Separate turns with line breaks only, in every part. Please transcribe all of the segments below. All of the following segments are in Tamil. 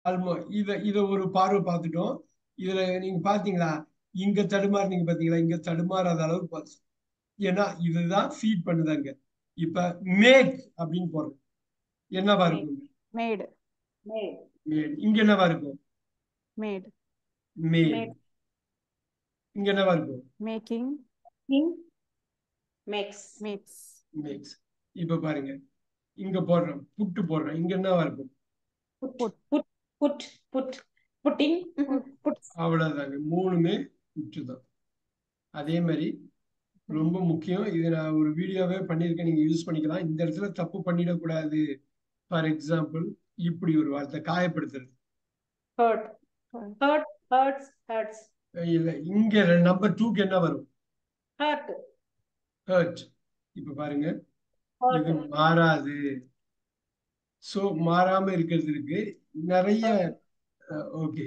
ஆல்மோ இத இத ஒரு பார்வை பார்த்துட்டோம் இதுல நீங்க பாத்தீங்களா இங்க தடுமாறுனீங்க பாத்தீங்களா இங்க தடுமாறாத அளவுக்கு பார்த்து ஏன்னா இதுதான் ஃபீட் பண்ணுதாங்க இப்ப மேக் அப்படின்னு போடுறோம் என்னவா இருக்கும்
மேடு
made
மேட் இங்க என்னவா இருக்கும்
மேடு
மேட்
Made.
இங்க என்னவா இருக்கும்
making
king makes
makes
makes இப்ப பாருங்க இங்க போடுறோம் புட்டு போடுறோம் இங்க என்னவா இருக்கும்
put put put put putting put
அவ்வளவுதாங்க மூணுமே புட்டு தான் அதே மாதிரி ரொம்ப முக்கியம் இது நான் ஒரு வீடியோவே பண்ணியிருக்கேன் நீங்க யூஸ் பண்ணிக்கலாம் இந்த இடத்துல தப்பு பண்ணிடக்கூடாது ஃபார் எக்ஸாம்பிள் இப்படி ஒரு வார்த்தை காயப்படுத்துறது
hurt hurt hurts hurts
இல்ல இங்க நம்பர் டூக்கு என்ன வரும்
hurt
ஹர்ட் இப்ப பாருங்க
hurt
இது மாறாது சோ மாறாம இருக்கிறது இருக்கு நிறைய ஓகே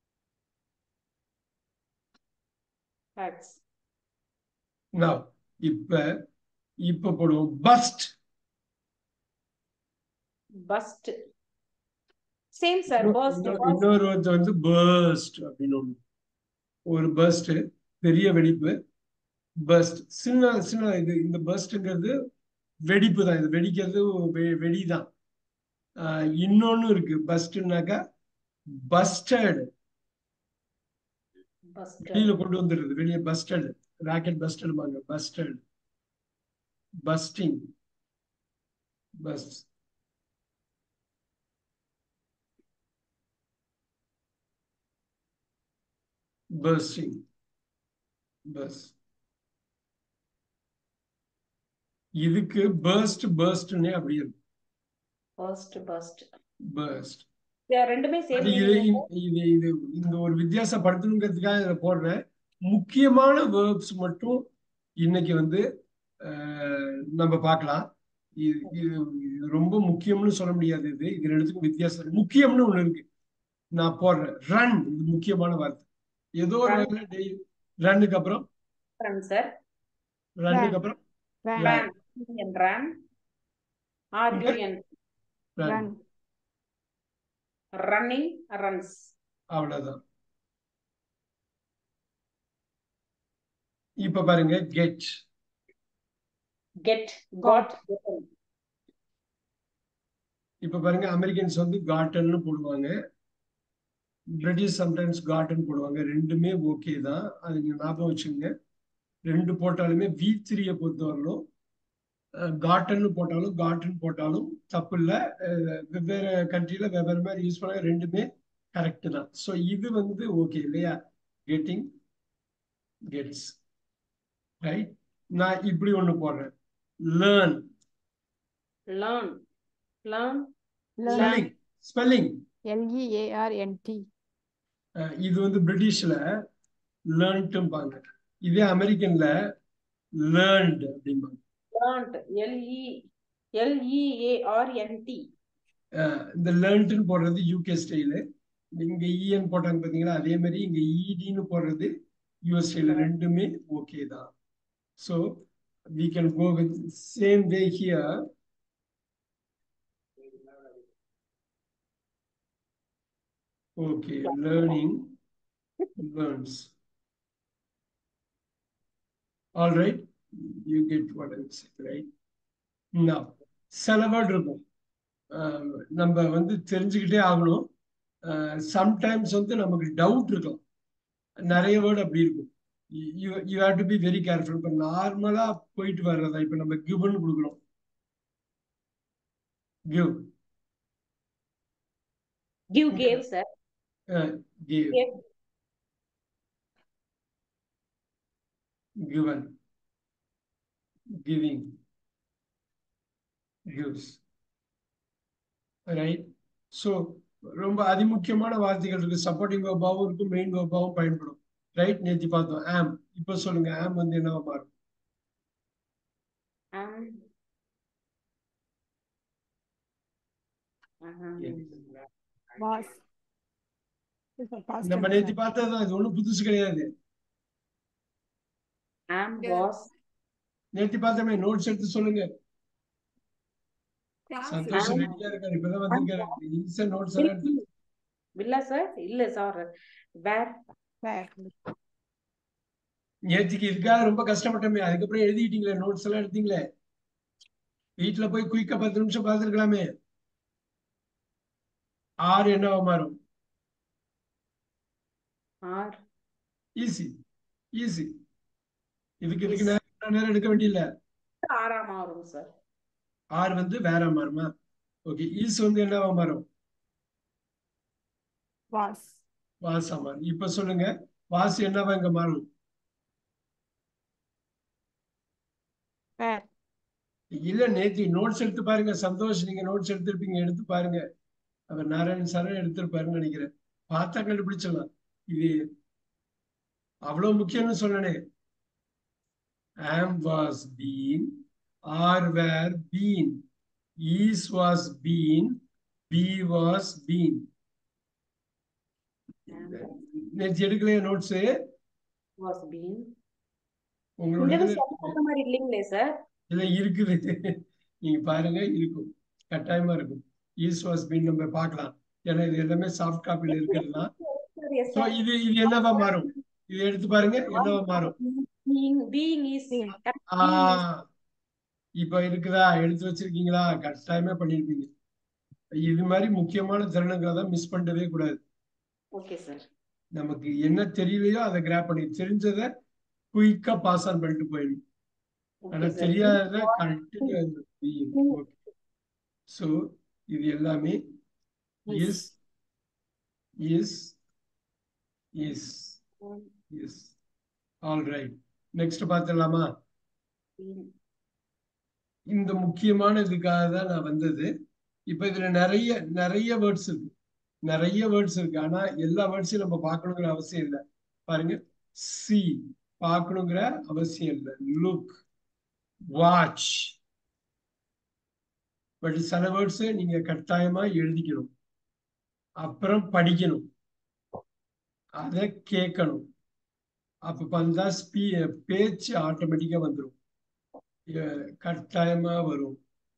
hurts
நான் இப்ப இப்ப போடுவோம் bust
bust same sir burst burst
இன்னொரு வார்த்தை வந்து பர்ஸ்ட் அப்படின்னு ஒண்ணு ஒரு பர்ஸ்ட் பெரிய வெடிப்பு பர்ஸ்ட் சின்ன சின்ன இது இந்த பர்ஸ்ட்ங்கிறது வெடிப்பு தான் இது வெடிக்கிறது வெ- வெடிதான் ஆஹ் இன்னொன்னு இருக்கு பஸ்ட்னாக்கா பஸ்டர்டு
bust
வெளியில கொண்டு வந்துடுறது வெளியே பஸ்டர்டு ராக்கெட் பஸ்டர்டுமாங்க பஸ்டர்டு பஸ்டிங் பஸ் பர்ஸ்டிங் பஸ் இதுக்கு பர்ஸ்ட் பர்ஸ்ட்னே அப்படி இருக்கு
burst burst
பர்ஸ்ட்
Yeah, ரெண்டுமே சேம்
அது இது இது இது இந்த ஒரு வித்தியாசப்படுத்தணுங்கிறதுக்காக இதை போடுறேன் முக்கியமான வேர்ப்ஸ் மட்டும் இன்னைக்கு வந்து அஹ், நம்ம பார்க்கலாம் இது இது இது ரொம்ப முக்கியம்னு சொல்ல முடியாது இது இது ரெண்டுத்துக்கும் வித்தியாசம் இருக்கு. முக்கியம்னு ஒண்ணு இருக்கு நான் போடுறேன் ரன் இது முக்கியமான வார்த்தை ஏதோ ஒரு
Run.
வகையில டெய்லி ரன்னுக்கு அப்புறம்
run sir
ரன்னுக்கு அப்புறம்
run
ran and ran r u n
run.
Run
running runs
அவ்வளவுதான் இப்ப பாருங்க கெட்
get got gotten
இப்ப பாருங்க அமெரிக்கன்ஸ் வந்து காட்டன்னு போடுவாங்க பிரிட்டிஷ் சம்டைம்ஸ் காட்டன் போடுவாங்க ரெண்டுமே ஓகே தான் அது நீங்க ஞாபகம் வச்சுங்க ரெண்டு போட்டாலுமே வி த்ரீயை பொறுத்தவரையிலும் காட்டன்னு போட்டாலும் காட்டன் போட்டாலும் தப்பு இல்லை வெவ்வேறு கண்ட்ரியில வெவ்வேறு மாதிரி யூஸ் பண்ணாங்க ரெண்டுமே கரெக்ட் தான் ஸோ இது வந்து ஓகே இல்லையா கெட்டிங் கெட்ஸ் ரைட் நான் இப்படி ஒண்ணு போடுறேன் learn
learn learn
spelling spelling
L E A R N T
இது வந்து பிரிட்டிஷ்ல லேர்ன்ட்டும்பாங்க இதே அமெரிக்கன்ல லேர்ன்ட் அப்படிம்பாங்க
learnt l e l e a r n t
அஹ் இந்த லேர்ன்ட்னு போடுறது யூகே ஸ்டைலு இங்க இஎன் போட்டாங்க பாத்தீங்களா அதே மாதிரி இங்க இடின்னு போடுறது யூஎஸ் ஸ்டைல ரெண்டுமே ஓகே தான் so we can go with same way here okay learning learns all right you get what i'm saying right now சில வேர்ட் இருக்கும் அஹ் நம்ம வந்து தெரிஞ்சுக்கிட்டே ஆகணும் சம்டைம்ஸ் வந்து நமக்கு டவுட் இருக்கலாம் நிறைய வேர்டு அப்படி இருக்கும் you you have to be very careful இப்போ நார்மலா போயிட்டு வர்றதா இப்போ நம்ம கிவ்னு கொடுக்குறோம் give
give gave sir
give
gave
given giving gives right so ரொம்ப அதிமுக்கியமான வார்த்தைகள் இருக்கு சப்போர்ட்டிங் வேர்பாவும் இருக்கும் மெயின் வேர்பாவும் பயன்படும் ரைட் நேத்தி பார்த்தோம் ஆம் இப்போ சொல்லுங்க ஆம் வந்து என்னவா மாறும்
um
வாஸ்
நம்ம நேத்தி பார்த்ததுதான் இது ஒண்ணும் புதுசு கிடையாது
am was
நேத்தி பார்த்தோமே நோட்ஸ் எடுத்து சொல்லுங்க
Class
சந்தோஷம்
Am.
ரெடியா இருக்காரு இப்பதான் வந்திருக்காரு ஈஸியா நோட்ஸ் எல்லாம் எடுத்து
வில்லா சார் இல்ல சார் வேர்
Where?
நேற்றுக்கு இதுக்காக ரொம்ப கஷ்டப்பட்டோமே அதுக்கப்புறம் எழுதிட்டீங்களே நோட்ஸ் எல்லாம் எடுத்தீங்களே வீட்டுல போய் குயிக்கா பத்து நிமிஷம் பார்த்துருக்கலாமே ஆறு என்னவா மாறும்
ஆர்
ஈஸி ஈஸி இதுக்கு இதுக்கு நேரம் நேரம் எடுக்க வேண்டியதில்ல
ஆறாம் வரும் சார்
ஆறு வந்து வேற மாறுமா ஓகே ஈஸ் வந்து என்னவா மாறும்
Was.
வாசா மாறும் இப்ப சொல்லுங்க வாசு என்னவா இங்க மாறும்
Where?
இல்ல நேத்தி நோட்ஸ் எடுத்து பாருங்க சந்தோஷ் நீங்க நோட்ஸ் எடுத்திருப்பீங்க எடுத்து பாருங்க அவர் நாராயண் சாரும் எடுத்திருப்பாருன்னு நினைக்கிறேன் பார்த்தா கண்டுபிடிச்சிடலாம் இது அவ்வளவு முக்கியம்னு சொன்னனே am was been are were been is was been be was been நேற்று எடுக்கலையா நோட்ஸ்
வாஸ் பீன்
உங்களுடைய
இந்த
இதுல-
சொல்ல மாதிரி இல்லைங்களே சார்
இல்ல இருக்குது நீங்க பாருங்க இருக்கும் கட்டாயமா இருக்கும் ஈஸ் வாஸ் பீன் நம்ம பார்க்கலாம் ஏன்னா இது எல்லாமே சாஃப்ட் காப்பில இருக்கிறதுலாம்
எஸ்
So, இது இது என்னவா மாறும் இது எடுத்து பாருங்க என்னவா மாறும்
பீயிங் பீயிங் இஸ்
Being.
ஆஹ் இப்ப இருக்குதா எடுத்து வச்சிருக்கீங்களா கட்டாயமே பண்ணிருப்பீங்க இது மாதிரி முக்கியமான தருணங்களை தான் மிஸ் பண்ணவே கூடாது
ஓகே சார்
நமக்கு என்ன தெரியலையோ அதை கிராப் பண்ணி தெரிஞ்சதை குயிக்கா பாஸ் ஆன் பண்ணிட்டு போயிடும் ஆனா
ஓகே சார்
தெரியாததை கண்டினியூ ஸோ இது எல்லாமே is is is is all right next பார்த்துடலாமா இந்த முக்கியமான இதுக்காக தான் நான் வந்தது இப்ப இதுல நிறைய நிறைய வேர்ட்ஸ் இருக்கு நிறைய வேர்ட்ஸ் இருக்கு ஆனா எல்லா வேர்ட்ஸையும் நம்ம பார்க்கணுங்கிற அவசியம் இல்லை பாருங்க சி பார்க்கணுங்கிற அவசியம் இல்லை லுக் வாட்ச் பட் சில வேர்ட்ஸ் நீங்க கட்டாயமா எழுதிக்கணும் அப்புறம் படிக்கணும் அதை கேட்கணும் அப்ப வந்தா ஸ்பீ பேச்சு ஆட்டோமேட்டிக்கா வந்துடும் கட்டாயமா வரும்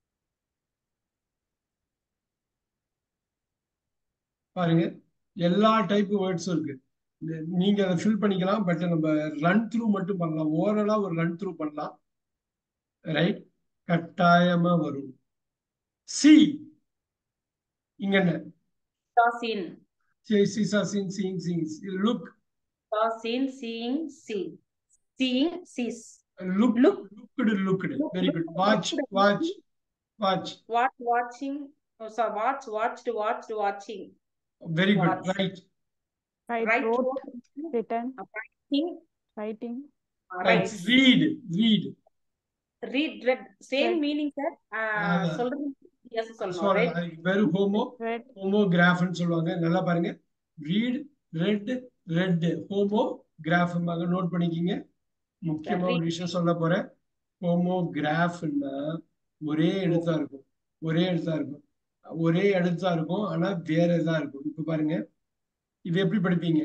பாருங்க எல்லா டைப் வேர்ட்ஸும் இருக்கு நீ- நீங்க அதை ஃபில் பண்ணிக்கலாம் பட் நம்ம ரன் த்ரூ மட்டும் பண்ணலாம் ஓரலா ஒரு ரன் த்ரூ பண்ணலாம் ரைட் கட்டாயமா வரும் சி இங்க என்ன
saw seen
see saw seen seeing seeing look
saw seen seeing see seeing sees
look
Look.
Looked looked
Look,
very
look,
good watch
looked.
Watch watch
what வாட்சிங் so watch watched watched watching
very good
Watch.
Right
Right.
right
Wrote. Written.
writing
Writing.
Right
right
read read
read read same
Right.
meaning sir
Ah.
சொல்றது எஸ் சொல்லணும் right
அதுக்கு பேரு ஹோமோ
Read.
ஹோமோகிராஃப்னு சொல்லுவாங்க நல்லா பாருங்க ரீட் ரெட் ரெட் ஹோமோ கிராஃப்மாக நோட் பண்ணிக்கிங்க முக்கியமா ஒரு விஷயம் சொல்ல போறேன் ஹோமோகிராஃப்னா ஒரே எழுத்தா இருக்கும் ஒரே எழுத்தா இருக்கும் ஒரே எழுத்தா இருக்கும் ஆனா வேற இதா இருக்கும் இப்ப பாருங்க இது எப்படி படிப்பீங்க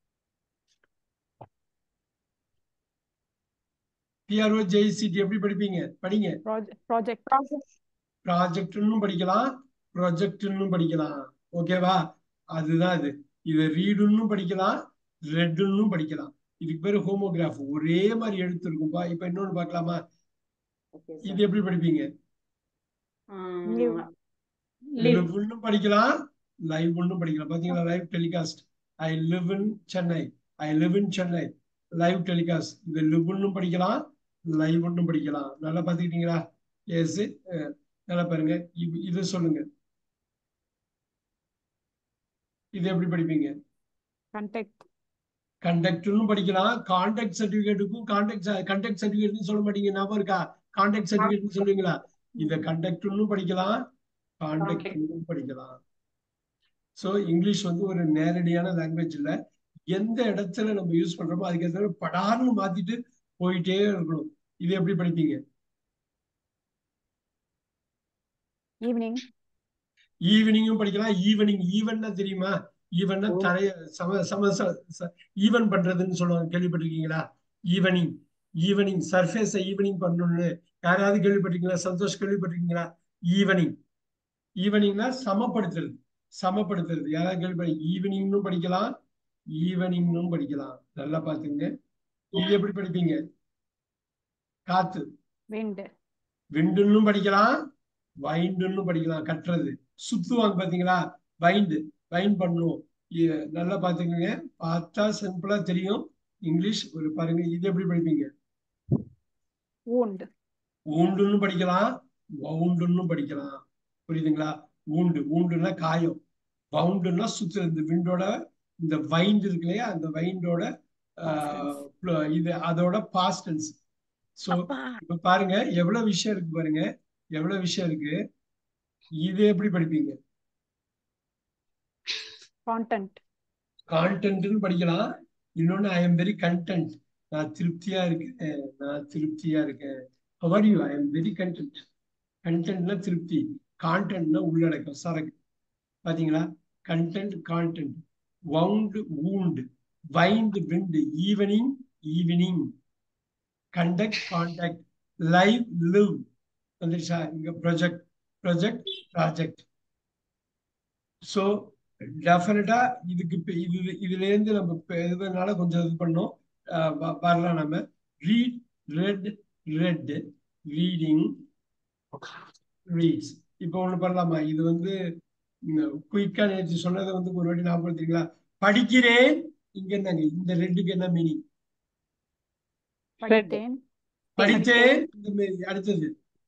பிஆர்ஓ ஜெய்சிடி எப்படி படிப்பீங்க படிங்க
Project. Project.
ப்ராஜெக்ட்னு படிக்கலாம் ப்ரொஜெக்ட்னு படிக்கலாம் ஓகேவா அதுதான் இது இதை ரீடுன்னு படிக்கலாம் ரெட்டுன்னு படிக்கலாம் இதுக்கு பேரு ஹோமோகிராஃப் ஒரே மாதிரி எழுத்து இருக்கும்பா இப்ப இன்னொன்னு பார்க்கலாமா
okay
இது
sir
எப்படி படிப்பீங்க
Live.
live
லிவ்னு படிக்கலாம் லைவ் ஒன்னும் படிக்கலாம் பாத்தீங்களா live telecast I live in Chennai I live in Chennai live telecast இது லிவ்னு படிக்கலாம் லைவ் ஒன்னும் படிக்கலாம் நல்லா பாத்துக்கிட்டீங்களா எஸ் நல்லா பாருங்க இது- இது சொல்லுங்க இது எப்படி படிப்பீங்க
Contact.
கண்டக்ட்னு படிக்கலாம் கான்டாக்ட் சர்டிபிகேட்டுக்கும் கான்டாக்ட் கண்டக்ட் சர்டிபிகேட்னு சொல்ல மாட்டீங்க ஞாபகம் இருக்கா கான்டாக்ட் சர்டிபிகேட்னு சொல்லுவீங்களா இத கண்டக்ட்னு படிக்கலாம் கான்டாக்ட்னு படிக்கலாம் சோ இங்கிலீஷ் வந்து ஒரு நேரடியான லாங்குவேஜ் இல்ல எந்த இடத்துல நம்ம யூஸ் பண்றோமோ அதுக்கு ஏற்ற படார்னு மாத்திட்டு போயிட்டே இருக்கணும் இது எப்படி படிப்பீங்க
Evening.
ஈவினிங்கும் படிக்கலாம் ஈவினிங் ஈவன்னா தெரியுமா ஈவன்னா
ஓ.
தரைய சம சம ஈவன் பண்றதுன்னு சொல்லுவாங்க கேள்விப்பட்டிருக்கீங்களா ஈவனிங் ஈவனிங் சர்ஃபேஸ ஈவனிங் பண்ணணும்னு யாராவது கேள்விப்பட்டிருக்கீங்களா சந்தோஷ் கேள்விப்பட்டிருக்கீங்களா ஈவனிங் ஈவனிங்னா சமப்படுத்துறது சமப்படுத்துறது யாராவது கேள்வி ஈவினிங்னு படிக்கலாம் ஈவினிங்னு படிக்கலாம் நல்லா பாத்துங்க இது எப்படி படிப்பீங்க காத்து
wind
விண்டுன்னு படிக்கலாம் வைண்டுன்னு படிக்கலாம் கட்டுறது சுத்துவாங்க பாத்தீங்களா வைண்டு வைண்ட் பண்ணும் இ- நல்லா பாத்துக்கோங்க பார்த்தா சிம்பிளா தெரியும் இங்கிலீஷ் ஒரு பாருங்க இது எப்படி படிப்பீங்க
wound
ஊண்டுன்னு படிக்கலாம் வவுண்டுன்னு படிக்கலாம் புரியுதுங்களா ஊண்டு ஊண்டுன்னா காயம் வவுண்டுன்னா சுத்துறது இந்த விண்டோட இந்த வைண்ட் இருக்கு இல்லையா அந்த வைண்டோட இது அதோட பாஸ்டன்ஸ் ஸோ
அப்பா
இப்ப பாருங்க எவ்வளவு விஷயம் இருக்கு பாருங்க எவ்வளவு விஷயம் இருக்கு இது எப்படி படிப்பீங்க
content
கான்டென்ட்னு படிக்கலாம் இன்னொன்னு ஐ எம் வெரி கண்டென்ட் நான் திருப்தியா இருக்கேன் நான் திருப்தியா இருக்கேன் how are you I am very content கண்டென்ட்னா திருப்தி கான்டென்ட்னா உள்ளடக்கம் சரக்கு பாத்தீங்களா content content wound wound wind wind evening evening conduct contact live live வந்துருச்சா இங்க ப்ரொஜெக்ட் ப்ரொஜெக்ட் ப்ராஜெக்ட் ஸோ டெஃபினட்டா இதுக்கு இப்ப இது இதுல இருந்து நம்ம இப்ப இதுனால கொஞ்சம் இது பண்ணோம் அஹ் வ- வரலாம் நம்ம read red read reading reads இப்போ ஒண்ணு பண்ணலாமா இது வந்து குயிக்கா நேற்று சொன்னதை வந்து ஒரு வாட்டி ஞாபகப்படுத்துறீங்களா படிக்கிறேன் இங்க என்னங்க இந்த ரெட்டுக்கு என்ன மீனிங்
படித்தேன்
படித்தேன் இந்த மீ- அடுத்தது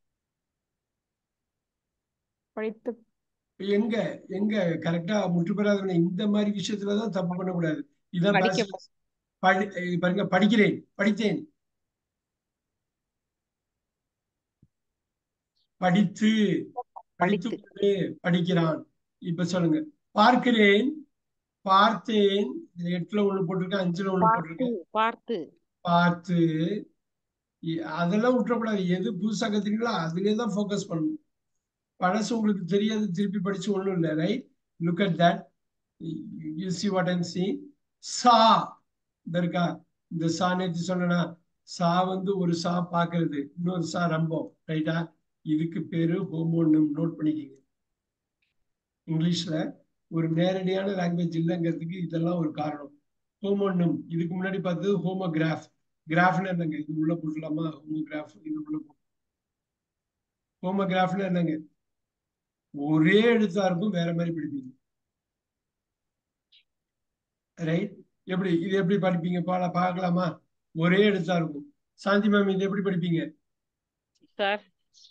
படித்து
எங்க எங்க கரெக்டா முற்றுப்பெறாத இந்த மாதிரி விஷயத்துலதான் தப்பு பண்ணக்கூடாது இதான்
படிக்க
passive. படி இ- பாருங்க படிக்கிறேன் படித்தேன் படித்து படித்து
படித்து.
கொண்டு படிக்கிறான் இப்ப சொல்லுங்க பார்க்கிறேன் பார்த்தேன் இதுல எட்டுல ஒண்ணு போட்டிருக்கேன் அஞ்சுல ஒண்ணு
பார்த்து
போட்டிருக்கேன்
பார்த்து
பார்த்து இ- அதெல்லாம் விட்டுறக்கூடாது எது புதுசா கத்துறீங்களோ அதுலயே தான் ஃபோக்கஸ் பண்ணணும் பழசு உங்களுக்கு தெரியாது திருப்பி படிச்சு ஒண்ணும் இல்லை right look at that you see what I'm see saw இந்த இருக்கா இந்த சா நேற்று சொன்னா சா வந்து ஒரு சா பாக்குறது இன்னொரு சா ரம்பம் ரைட்டா இதுக்கு பேரு ஹோமோனிம் நோட் பண்ணிக்கிங்க இங்கிலீஷ்ல ஒரு நேரடியான லாங்குவேஜ் இல்லைங்கிறதுக்கு இதெல்லாம் ஒரு காரணம் ஹோமோனிம் இதுக்கு முன்னாடி பார்த்தது ஹோமோகிராஃப் கிராஃப்னு என்னங்க இது உள்ள போட்டுலாமா ஹோமோகிராஃப் இது உள்ள ஹோமோகிராஃப்னு என்னங்க ஒரே எழுத்தா இருக்கும் வேற மாதிரி படிப்பீங்க ரைட் எப்படி இது எப்படி படிப்பீங்க பாட பார்க்கலாமா ஒரே எழுத்தா இருக்கும் சாந்தி மேம் இது எப்படி படிப்பீங்க
சார்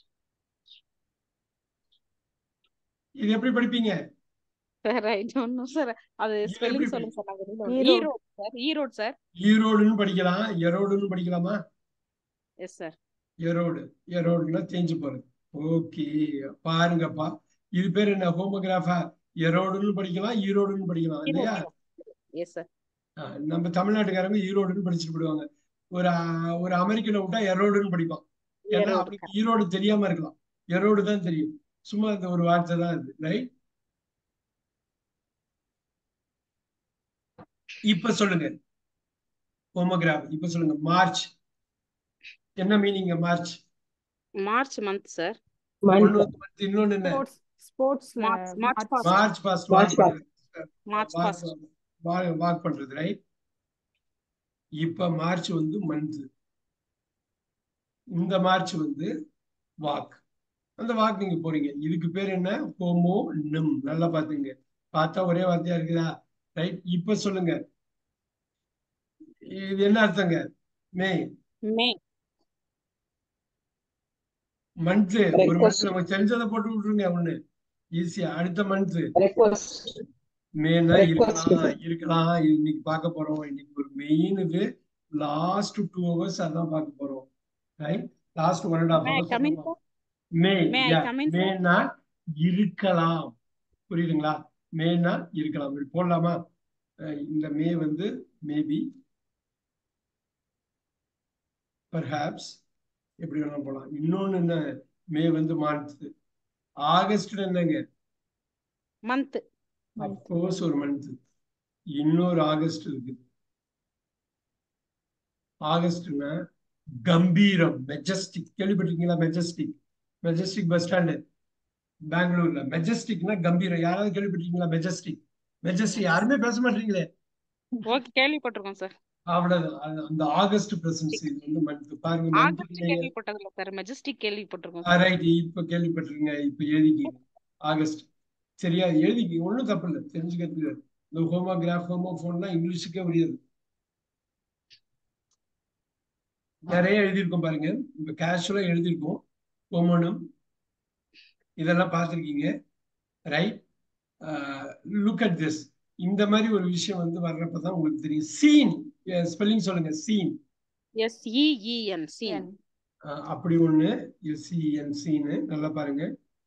இது எப்படி படிப்பீங்க
sir I don't know sir அது
இது
ஸ்பெல்லிங்
எப்படி
சொல்லுங்க சார் நாங்க வெளியில
ஈரோடு.
ஈரோடு சார் ஈரோடு சார்
ஈரோடுன்னு படிக்கலாம் எரோடுன்னு படிக்கலாமா
எஸ் சார்
எரோடு எரோடுன்னா தேஞ்சு போறது ஓகே பாருங்கப்பா இது பேர் என்ன ஹோமோகிராஃபா எரோடுன்னு படிக்கலாம் ஈரோடுன்னு படிக்கலாம் இல்லையா
எஸ் சார்
ஆ, நம்ம தமிழ்நாட்டுக்காரங்க ஈரோடுன்னு படிச்சுட்டு போடுவாங்க ஒரு ஆ, ஒரு அமெரிக்கனை விட்டா எரோடுன்னு படிப்பான் ஏன்னா அவனுக்கு ஈரோடு தெரியாம இருக்கலாம் எரோடு தான் தெரியும் சும்மா இந்த ஒரு வார்த்தை தான் இது ரைட் இப்ப சொல்லுங்க ஹோமோகிராஃப் இப்ப சொல்லுங்க மார்ச் என்ன meaning March
March month sir
ஒண்ணு வந்து வந்து இன்னொன்னு என்ன
ஸ்போர்ட்ஸ் ஸ்போர்ட்ஸ்ல
March- March past.
March past
March
walk
march past
பண்றது வாக் பண்றது ரைட் இப்ப மார்ச் வந்து மந்த் இந்த மார்ச் வந்து வாக் அந்த வாக் நீங்க போறீங்க இதுக்கு பேர் என்ன ஹோமோ நிம் நல்லா பாத்துங்க பார்த்தா ஒரே வார்த்தையா இருக்குதா ரைட் இப்ப சொல்லுங்க இது என்ன அர்த்தங்க மே
மே
மந்த் ஒரு
Request.
மந்த் நமக்கு தெரிஞ்சதை போட்டு விட்டுருங்க ஒண்ணு ஈஸியா அடுத்த மந்த்
ரெக்வஸ்ட்
மேனா
Request.
இருக்கலாம் இருக்கலாம் இது இன்னைக்கு பார்க்க போறோம் இன்னைக்கு ஒரு மெயின் இது லாஸ்ட் டூ ஹவர்ஸ் அதான் பார்க்க போறோம் right last one and
may
half
coming
hours
sir
may
May I come in, sir?
மேனா இருக்கலாம் புரியுதுங்களா மேனா இருக்கலாம் இப்படி போடலாமா அஹ் இந்த மே வந்து மேபி பர்ஹாப்ஸ் எப்படி வேணாலும் போகலாம் இன்னொன்னு என்ன மே வந்து மான்த் ஆகஸ்ட் என்னங்க
மந்த்
அப்கோர்ஸ் ஒரு மந்த் இன்னொரு ஆகஸ்ட் இருக்கு ஆகஸ்ட்னா கம்பீரம் மெஜஸ்டிக் கேள்விப்பட்டிருக்கீங்களா மெஜஸ்டிக் மெஜஸ்டிக் பஸ் ஸ்டாண்டு பெங்களூர்ல மெஜஸ்டிக்னா கம்பீரம் யாராவது கேள்விப்பட்டீங்களா மெஜஸ்டிக் மெஜஸ்டிக் யாருமே பேச மாட்டீங்களே
ஓகே கேள்விப்பட்டிருக்கோம் சார்
அவ்வளவுதான் அது- அந்த ஆகஸ்ட் பிரசன்ஸ் இது வந்து month. பாருங்க
ஆகஸ்ட்
மந்த்லி
கேள்விப்பட்டதில்ல சார் மெஜஸ்டிக் கேள்விப்பட்டிருக்கோம் சார்
ரைட் இப்ப கேள்விப்பட்டிருங்க இப்ப எழுதிக்கிங்க ஆகஸ்ட் சரியா எழுதிக்கிங்க ஒண்ணும் தப்பு இல்லை தெரிஞ்சுக்கிறதுக்கு இந்த ஹோமோகிராஃப் ஹோமோஃபோன்லாம் இங்கிலீஷுக்கே முடியாது நிறைய எழுதியிருக்கோம் பாருங்க இப்ப கேஷுவலா எழுதியிருக்கோம் ஹோமோனம் இதெல்லாம் பார்த்துருக்கீங்க ரைட் லுக் அட் திஸ் இந்த மாதிரி ஒரு விஷயம் வந்து வர்றப்பதான் உங்களுக்கு தெரியும் சீன் ஸ்பெல்லிங் சொல்லுங்க seen
S E E N seen
N.
அப்படி ஒண்ணு எஸ்சிஎன் சீனு நல்லா பாருங்க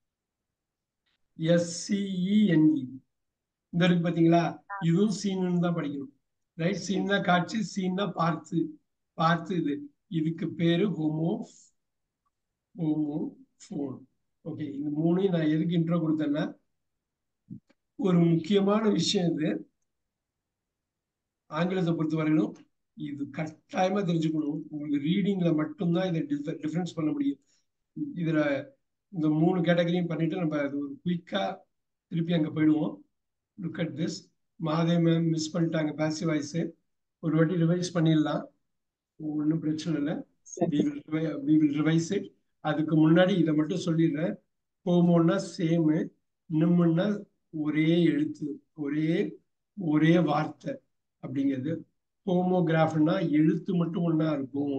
எஸ்சிஇஎன்இ இந்த இருக்கு பாத்தீங்களா இதுவும் சீனுன்னு தான் படிக்கணும் ரைட் சீன்னா காட்சி சீன்னா பார்த்து பார்த்து இது இதுக்கு பேரு ஹோமோ ஹோமோ ஃபோன் ஓகே இந்த மூணையும் நான் எதுக்கு இன்ட்ரோ கொடுத்தேன்னா ஒரு முக்கியமான விஷயம் இது ஆங்கிலத்தை பொறுத்த வரையிலும் இது கட்டாயமா தெரிஞ்சுக்கணும் உங்களுக்கு ரீடிங்ல மட்டும்தான் இதை டிஃபரன்ஸ் பண்ண முடியும் இதுல இந்த மூணு கேட்டகரியும் பண்ணிட்டு நம்ம அது ஒரு குயிக்கா திருப்பி அங்க போயிடுவோம் லுக் அட் திஸ் மாதே மேம் மிஸ் பண்ணிட்டாங்க பேசிவ் வாய்ஸ் ஒரு வாட்டி ரிவைஸ் பண்ணிடலாம் ஒன்றும் பிரச்சனை இல்லை வி வில் ரிவைஸ் இட் அதுக்கு முன்னாடி இதை மட்டும் சொல்லிடுறேன் ஹோமோன்னா சேமு நிம்முன்னா ஒரே எழுத்து ஒரே ஒரே வார்த்தை அப்படிங்கிறது ஹோமோகிராஃப்னா எழுத்து மட்டும் ஒண்ணா இருக்கும்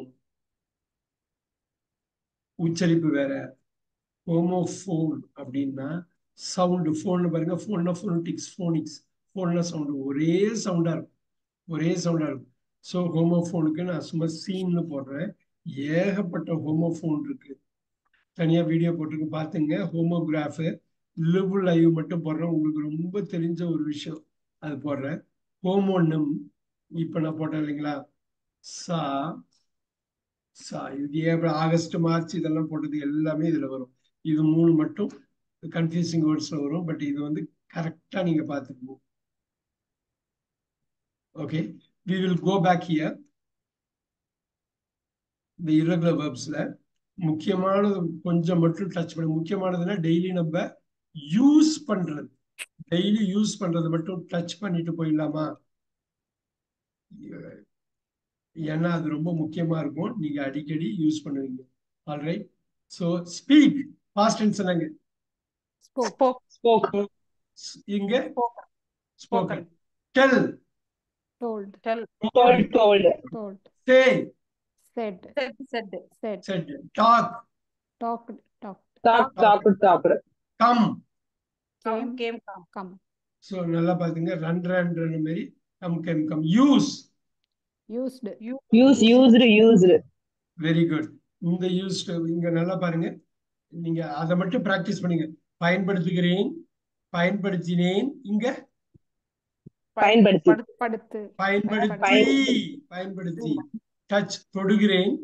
உச்சரிப்பு வேற ஹோமோஃபோன் அப்படின்னா சவுண்டு ஃபோன் பாருங்க ஃபோன்னா ஃபோனிட்டிக்ஸ் ஃபோனிக்ஸ் ஃபோன்னா சவுண்டு ஒரே சவுண்டா இருக்கும் ஒரே சவுண்டா இருக்கும் ஸோ ஹோமோஃபோனுக்கு நான் சும்மா சீன்னு போடுறேன் ஏகப்பட்ட ஹோமோஃபோன் இருக்கு தனியா வீடியோ போட்டிருக்கு பாத்துங்க ஹோமோகிராஃபு லிவ் லைவ் மட்டும் போடுறேன் உங்களுக்கு ரொம்ப தெரிஞ்ச ஒரு விஷயம் அது போடுறேன் ஹோமோனம் இப்ப நான் போட்டேன் இல்லைங்களா சா சா இது ஏப்ரல் ஆகஸ்ட் மார்ச் இதெல்லாம் போட்டது எல்லாமே இதுல வரும் இது மூணு மட்டும் கன்ஃபியூசிங் வேர்ட்ஸ்ல வரும் பட் இது வந்து கரெக்டா நீங்க பாத்துக்கணும் okay we will go back here இந்த irregular verbsல முக்கியமானது கொஞ்சம் மட்டும் டச் பண்ண முக்கியமானதுன்னா டெய்லி நம்ம யூஸ் பண்றது டெய்லி யூஸ் பண்றது மட்டும் டச் பண்ணிட்டு போயிடலாமா ஏன்னா அது ரொம்ப முக்கியமா இருக்கும் நீங்க அடிக்கடி யூஸ் பண்ணுவீங்க alright so speak past tense என்னங்க
Spoke.
spoke
இங்க
Spoken.
Spoken tell
Told.
Tell.
told told
Told.
Say
Said.
Said. Said.
Said.
Said talk
Talked. Talked.
talk talked talked
கம்
Come.
Came.
Came. Come.
Come.
So நல்லா பாத்துங்க ரன் ரன் ரன் மாதிரி come come come use
Used.
use used used
very good இந்த யூஸ் இங்க நல்லா பாருங்க நீங்க அதை மட்டும் பிராக்டிஸ் பண்ணுங்க பயன்படுத்துகிறேன் பயன்படுத்தினேன் இங்க
பயன்படுத்தி
படுத்து
பயன்படுத்தி பயன்படுத்தி டச் தொடுகிறேன்